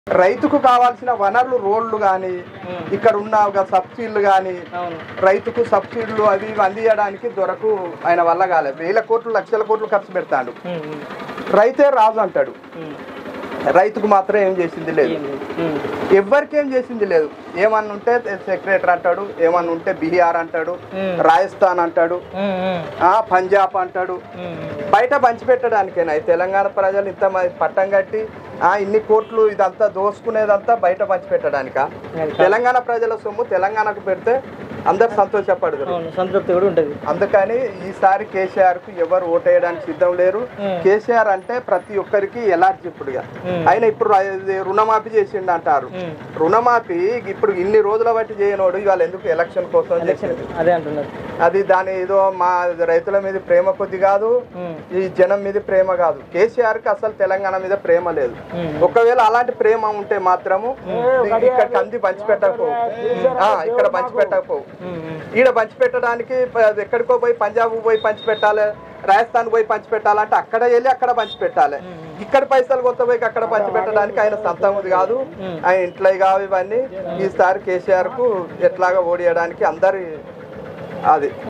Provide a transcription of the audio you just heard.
రైతుకు కావాల్సిన వనరులు రోడ్లు కానీ ఇక్కడ ఉన్న ఒక సబ్సిడీలు కానీ అవును రైతుకు సబ్సిడీలు అవి ఇవి అందించడానికి దొరకు ఆయన వల్ల కాలేదు వేల కోట్లు లక్షల కోట్లు ఖర్చు పెడతాడు ఉమ్, ఉమ్, రైతే రాజు అంటాడు ఉమ్. రైతుకు మాత్రం ఏం చేసింది లేదు ఏం లేదు. ఉమ్, ఎవ్వరికి ఏం చేసింది లేదు ఏమన్నా ఉంటే సెక్రటరీ అంటాడు ఏమన్నా ఉంటే బీహార్ అంటాడు ఉమ్, రాజస్థాన్ అంటాడు ఉమ్, ఉమ్, ఆ పంజాబ్ అంటాడు ఉమ్, బయట పంచిపెట్టడానికేనా ఈ తెలంగాణ ప్రజలు ఇంత మ- పట్టం కట్టి ఆ ఇన్ని కోట్లు ఇదంతా దోసుకునేదంతా బయట పంచిపెట్టడానికా అది కాదు. తెలంగాణ ప్రజల సొమ్ము తెలంగాణకు పెడితే అందరు సంతోషపడదురు అవును సంతృప్తి కూడా ఉంటుంది అందుకని ఈసారి కేసీఆర్ కు ఎవరు ఓటేయడానికి సిద్ధం లేరు ఉమ్. కేసీఆర్ అంటే ప్రతి ఒక్కరికి ఎలాంటి ఇప్పుడుగా ఉమ్. ఆయన ఇప్పుడు ర- ఇది రుణమాఫీ చేసిండు అంటారు ఉమ్, రుణమాఫీ ఇప్పుడు ఇన్ని రోజుల బట్టి చేయనోడు ఇవాళ ఎందుకు ఎలక్షన్ కోసం ఎలక్షన్ చేసిండు అదే అంటున్నారు అది దాని ఏదో మా రైతుల మీద ప్రేమ కొద్ది కాదు ఉమ్, ఈ జనం మీద ప్రేమ కాదు కేసీఆర్ కి అసలు తెలంగాణ మీద ప్రేమ లేదు ఉమ్, ఒకవేళ అలాంటి ప్రేమ ఉంటే మాత్రము ఇక్కడ కంది పంచిపెట్టకపోవు ఆ, ఇక్కడ పంచిపెట్టకపోవు ఉమ్, ఉమ్, ఈడ పంచిపెట్టడానికి ప- ఎక్కడికో పోయి పంజాబ్ పోయి పంచిపెట్టాలి రాజస్థాన్ పోయి పంచిపెట్టాలంటే అక్కడ వెళ్ళి అక్కడ పంచిపెట్టాలి ఇక్కడ పైసలు కొత్త పోయి అక్కడ పంచిపెట్టడానికి ఆయన సొంతం ఉంది కాదు ఉమ్. ఆయన ఇంట్లో కావు ఇవన్నీ ఈసారి కేసీఆర్ కు ఎట్లాగా ఓడియడానికి అందరి అది